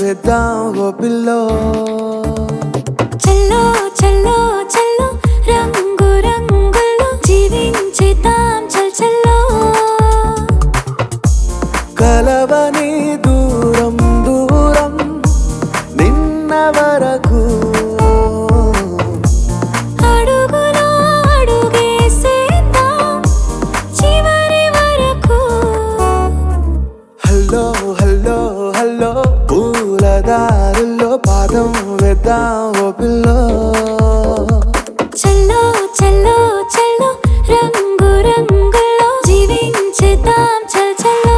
వేద్దాం ఓ పిల్లో చల్లో చల్లో చల్లో రంగు రంగుల్లో జీవించేద్దాం చల్ చల్లో కలవని దూరం దూరం నిన్న వరకు అడుగులో అడుగేసేద్దాం చివరి వరకు హలో హలో హలో పూలదారుల్లో పాదం వేద్దాం ఓ పిల్లో చల్లో చల్లో చల్లో రంగు రంగుల్లో జీవించేద్దాం చల్ చల్లో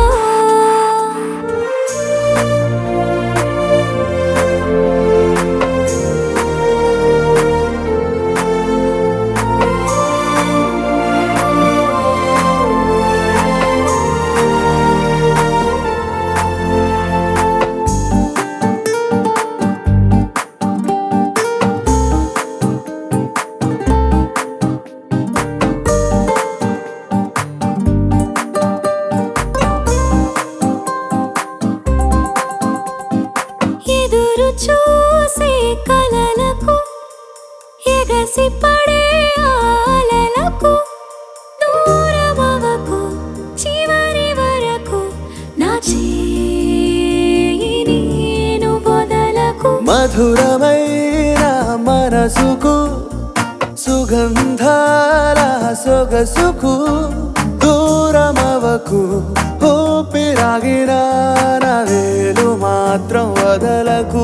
ఎదురు చూసే కలలకు ఎగసి పడే ఆలలకు దూరమవకు చివరి వరకు నా చేయి నేను వదలకు మధురమైన మనసుకు సుగంధాల సొగసుకు దూరమవకు ఊపిరాగిన నా వేలు మాత్రం వదలకు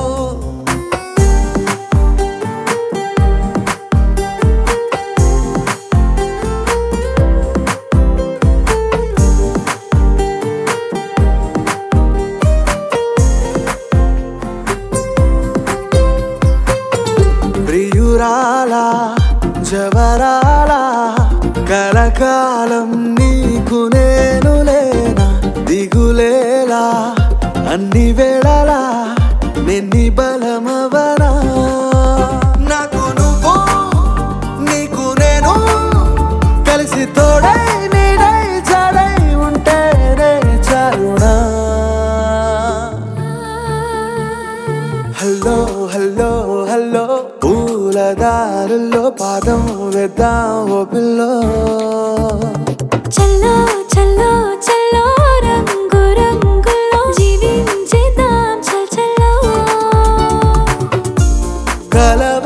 ప్రియురాల జవరాల కలకాలం నీకు నేను లేనా దిగులేలా అన్ని వేళలా నిన్ని బలమవనా నాకు నువ్వు నీకు నేను కలిసి తోడై నీడై చాడై ఉంటేనే చాలునా హలో హలో హలో పూలదారుల్లో పాదం వేద్దాం ఓ పిల్లో చల్లో చల్లో చల్లో రంగు రంగుల్లో జీవించేద్దాం చల్ చల్లో కల